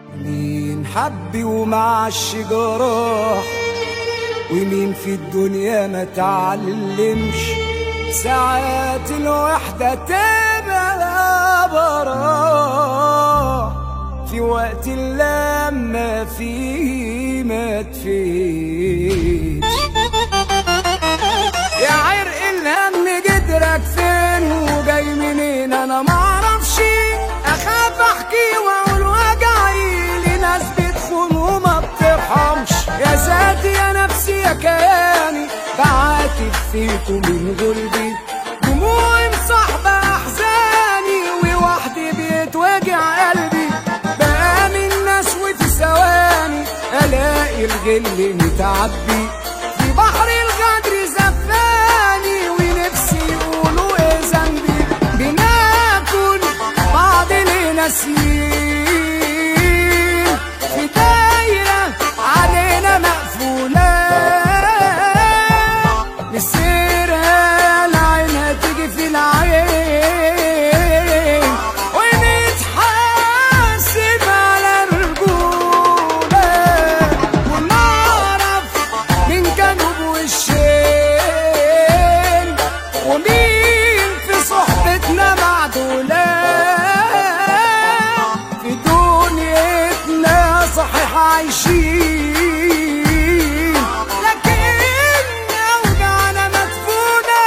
مين حب ومعش جراح ومين في الدنيا ما تعلمش ساعات الوحدة تبقى براح في وقت لما فيه ما تفيش يا عرق الهم جدرك فين وجاي منين انا معرفش اخاف احكي واقول وجعي لناس بتخون وما بترحمش يا ذاتي يا نفسي يا كياني بعاتب فيكم من غلبي دموعي مصاحبة احزاني ووحدي بيتوجع قلبي بقى من ناس وفي ثواني الاقي الغل متعبي في بحر الغدر زفاني ونفسي يقولوا ايه ذنبي بناكل بعض ليه ناسيين في دايرة علينا مقفولة نسيرها العين تيجي في العين ونتحاسب على الرجولة ونعرف مين كانوا بوشين ومين في صحبتنا معدولة في دنيتنا صحيح عايشين لكن أوجعنا مدفونة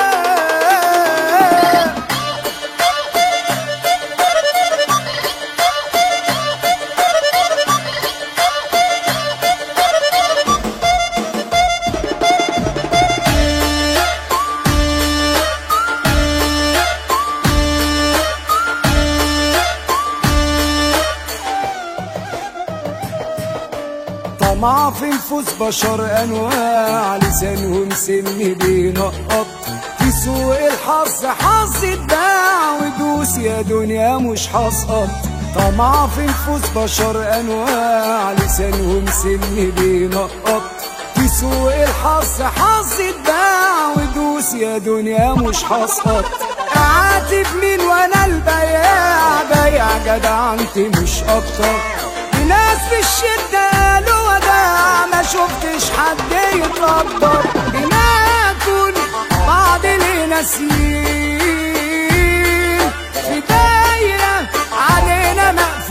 طمع في نفوس بشر انواع لسانهم سن بينقط في سوق الحظ حظ اتباع ودوس يا دنيا مش هسقط طمع في نفوس بشر انواع لسانهم سن بينقط في سوق الحظ حظ اتباع ودوس يا دنيا مش هسقط اعاتب مين وانا البياع بيع جدع انت مش اكتر ناس في الشدة قالوا وداع ما شفتش حد يتقدر بناكل بعض ليه ناسيين في دايرة علينا مقفولة